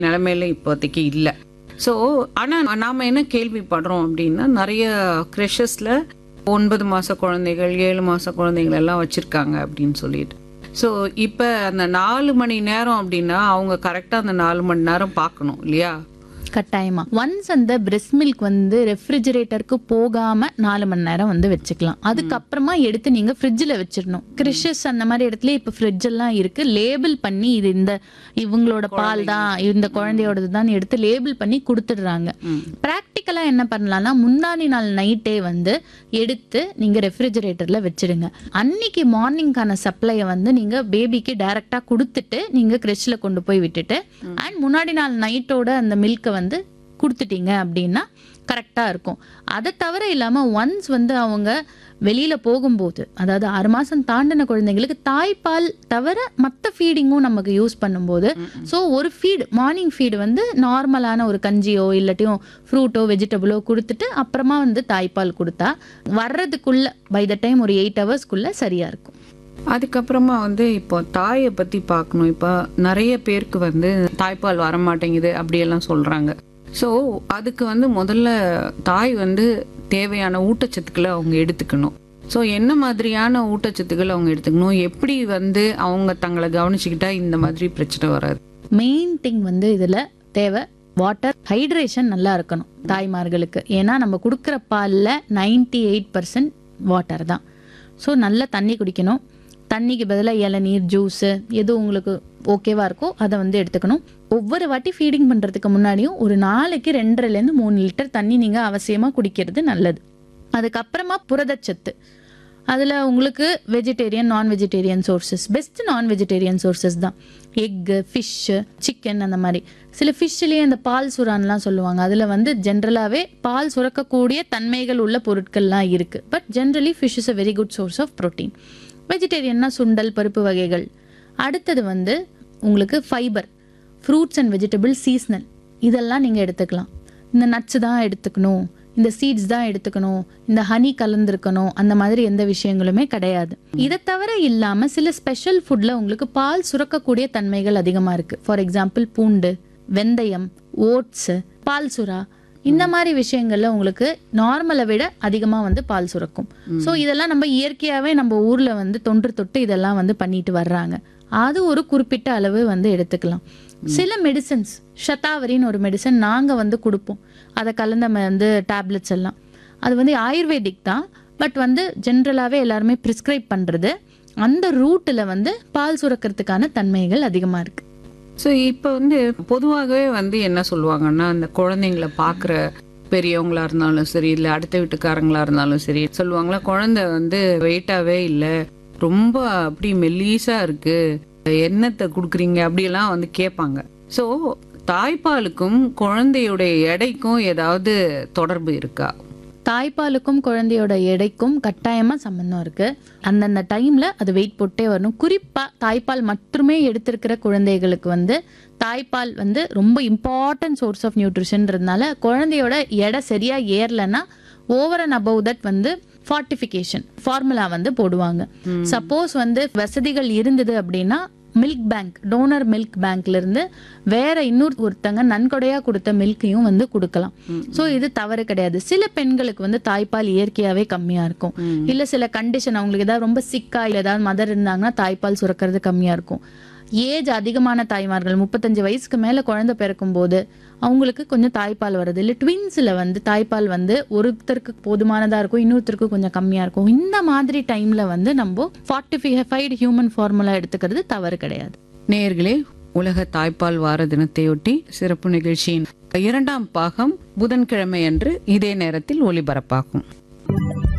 நிலைமையில இப்போதைக்கு இல்லை ஸோ ஆனால் நாம் என்ன கேள்விப்படுறோம் அப்படின்னா நிறைய க்ரெஷஸில் ஒன்பது மாத குழந்தைகள் ஏழு மாத குழந்தைகள் எல்லாம் வச்சுருக்காங்க அப்படின்னு சொல்லிட்டு ஸோ இப்போ அந்த நாலு மணி நேரம் அப்படின்னா அவங்க கரெக்டாக அந்த நாலு மணி நேரம் பார்க்கணும் இல்லையா கட்டாயமா ஒன்ஸ் அந்த பிரெஸ்ட் மில்க் வந்து ரெஃப்ரிஜரேட்டருக்கு போகாம நாலு மணி நேரம் வந்து வச்சுக்கலாம் அதுக்கப்புறமா எடுத்து நீங்க ஃப்ரிட்ஜில் வச்சிடணும் கிறிஷஸ் அந்த மாதிரி இடத்துல இப்போ ஃப்ரிட்ஜ் எல்லாம் இருக்கு லேபிள் பண்ணி இது இந்த இவங்களோட பால் தான் இந்த குழந்தையோடது தான் எடுத்து லேபிள் பண்ணி கொடுத்துடுறாங்க ப்ராக்டிக்கலா என்ன பண்ணலாம்னா முந்தானி நாள் நைட்டே வந்து எடுத்து நீங்க ரெஃப்ரிஜரேட்டர்ல வச்சிடுங்க அன்னைக்கு மார்னிங்கான சப்ளையை வந்து நீங்க பேபிக்கு டைரக்டா கொடுத்துட்டு நீங்க கிரெஷ்ல கொண்டு போய் விட்டுட்டு அண்ட் முன்னாடி நாள் நைட்டோட அந்த மில்க்கை வந்து கொடுத்துட்டீங்க அப்படின்னா கரெக்டாக இருக்கும் அதை தவிர இல்லாமல் ஒன்ஸ் வந்து அவங்க வெளியில் போகும்போது அதாவது ஆறு மாதம் தாண்டின குழந்தைங்களுக்கு தாய்ப்பால் தவிர மற்ற ஃபீடிங்கும் நமக்கு யூஸ் பண்ணும்போது ஸோ ஒரு ஃபீடு மார்னிங் ஃபீடு வந்து நார்மலான ஒரு கஞ்சியோ இல்லாட்டியும் ஃப்ரூட்டோ வெஜிடபிளோ கொடுத்துட்டு அப்புறமா வந்து தாய்ப்பால் கொடுத்தா வர்றதுக்குள்ள பை த டைம் ஒரு எயிட் ஹவர்ஸ்க்குள்ளே சரியாக இருக்கும் அதுக்கப்புறமா வந்து இப்போ தாயை பற்றி பார்க்கணும் இப்போ நிறைய பேருக்கு வந்து தாய்ப்பால் வரமாட்டேங்குது அப்படியெல்லாம் சொல்கிறாங்க ஸோ அதுக்கு வந்து முதல்ல தாய் வந்து தேவையான ஊட்டச்சத்துக்களை அவங்க எடுத்துக்கணும் ஸோ என்ன மாதிரியான ஊட்டச்சத்துக்கள் அவங்க எடுத்துக்கணும் எப்படி வந்து அவங்க தங்களை கவனிச்சுக்கிட்டா இந்த மாதிரி பிரச்சனை வராது மெயின் திங் வந்து இதில் தேவை வாட்டர் ஹைட்ரேஷன் நல்லா இருக்கணும் தாய்மார்களுக்கு ஏன்னா நம்ம கொடுக்குற பாலில் நைன்டி எயிட் பர்சன்ட் வாட்டர் தான் ஸோ நல்ல தண்ணி குடிக்கணும் தண்ணிக்கு பதிலாக இளநீர் ஜூஸு எது உங்களுக்கு ஓகேவா இருக்கோ அதை வந்து எடுத்துக்கணும் ஒவ்வொரு வாட்டி ஃபீடிங் பண்ணுறதுக்கு முன்னாடியும் ஒரு நாளைக்கு ரெண்டரைலேருந்து மூணு லிட்டர் தண்ணி நீங்கள் அவசியமாக குடிக்கிறது நல்லது அதுக்கப்புறமா புரதச்சத்து அதில் உங்களுக்கு vegetarian non vegetarian sources best non vegetarian sources தான் எக்கு ஃபிஷ்ஷு சிக்கன் அந்த மாதிரி சில ஃபிஷ்லேயே இந்த பால் சுறான்லாம் சொல்லுவாங்க அதில் வந்து ஜென்ரலாகவே பால் சுரக்கக்கூடிய தன்மைகள் உள்ள பொருட்கள்லாம் இருக்குது but generally fish is a very good source of protein வெஜிடேரியன்னா சுண்டல் பருப்பு வகைகள் அடுத்தது வந்து உங்களுக்கு fibre fruits and vegetable seasonal இதெல்லாம் நீங்கள் எடுத்துக்கலாம் இந்த நட்ஸ் தான் எடுத்துக்கணும் இந்த சீட்ஸ் தான் எடுத்துக்கணும் இந்த ஹனி கலந்துருக்கணும் அந்த மாதிரி எந்த விஷயங்களுமே கிடையாது இதை தவிர இல்லாம சில ஸ்பெஷல் ஃபுட்ல உங்களுக்கு பால் சுரக்கக்கூடிய தன்மைகள் அதிகமா இருக்கு ஃபார் எக்ஸாம்பிள் பூண்டு வெந்தயம் ஓட்ஸ் பால் சுறா இந்த மாதிரி விஷயங்கள்ல உங்களுக்கு நார்மலை விட அதிகமா வந்து பால் சுரக்கும் ஸோ இதெல்லாம் நம்ம இயற்கையாவே நம்ம ஊர்ல வந்து தொன்று தொட்டு இதெல்லாம் வந்து பண்ணிட்டு வர்றாங்க அது ஒரு குறிப்பிட்ட அளவு வந்து எடுத்துக்கலாம் சில மெடிசன்ஸ் ஷதாவரின்னு ஒரு மெடிசன் நாங்கள் வந்து கொடுப்போம் அதை கலந்த ம- வந்து டேப்லெட்ஸ் எல்லாம் அது வந்து ஆயுர்வேதிக் தான் பட் வந்து ஜென்ரலாகவே எல்லாருமே ப்ரிஸ்கிரைப் பண்ணுறது அந்த ரூட்டில் வந்து பால் சுரக்கிறதுக்கான தன்மைகள் அதிகமாக இருக்குது ஸோ இப்போ வந்து பொதுவாகவே வந்து என்ன சொல்லுவாங்கன்னா அந்த குழந்தைங்கள பார்க்குற பெரியவங்களா இருந்தாலும் சரி இல்லை அடுத்த வீட்டுக்காரங்களா இருந்தாலும் சரி சொல்லுவாங்களா குழந்தை வந்து வெயிட்டாவே இல்லை ரொம்ப அப்படி மெல்லீஸா இருக்கு என்னத்தை கொடுக்குறீங்க அப்படியெல்லாம் வந்து கேட்பாங்க ஸோ தாய்ப்பாலுக்கும் குழந்தையுடைய எடைக்கும் ஏதாவது தொடர்பு இருக்கா தாய்ப்பாலுக்கும் குழந்தையோட எடைக்கும் கட்டாயமாக சம்மந்தம் இருக்குது அந்தந்த டைமில் அது வெயிட் போட்டே வரணும் குறிப்பாக தாய்ப்பால் மட்டுமே எடுத்திருக்கிற குழந்தைகளுக்கு வந்து தாய்ப்பால் வந்து ரொம்ப இம்பார்ட்டன்ட் சோர்ஸ் ஆஃப் நியூட்ரிஷன்றதுனால குழந்தையோட எடை சரியாக ஏறலைன்னா ஓவர் அண்ட் அபவ் தட் வந்து ஃபார்ட்டிஃபிகேஷன் ஃபார்முலா வந்து போடுவாங்க சப்போஸ் வந்து வசதிகள் இருந்தது அப்படின்னா மில்க் பேங்க் டோனர் மில்க் பேங்க்ல இருந்து வேற இன்னொரு ஒருத்தங்க நன்கொடையா கொடுத்த மில்கையும் வந்து கொடுக்கலாம் சோ இது தவறு கிடையாது சில பெண்களுக்கு வந்து தாய்ப்பால் இயற்கையாவே கம்மியா இருக்கும் இல்ல சில கண்டிஷன் அவங்களுக்கு ஏதாவது ரொம்ப சிக்கா இல்ல ஏதாவது மதர் இருந்தாங்கன்னா தாய்ப்பால் சுரக்கிறது கம்மியா இருக்கும் ஏஜ் அதிகமான தாய்மார்கள் முப்பத்தஞ்சு வயசுக்கு மேல குழந்தை பிறக்கும் போது அவங்களுக்கு கொஞ்சம் தாய்ப்பால் வருது இல்லை ட்வின்ஸில் வந்து தாய்ப்பால் வந்து ஒருத்தருக்கு போதுமானதாக இருக்கும் இன்னொருத்தருக்கு கொஞ்சம் கம்மியாக இருக்கும் இந்த மாதிரி டைமில் வந்து நம்ம ஃபார்ட்டிஃபைடு ஹியூமன் ஃபார்முலா எடுத்துக்கிறது தவறு கிடையாது நேயர்களே உலக தாய்ப்பால் வார தினத்தையொட்டி சிறப்பு நிகழ்ச்சியின் இரண்டாம் பாகம் புதன்கிழமை அன்று இதே நேரத்தில் ஒளிபரப்பாகும்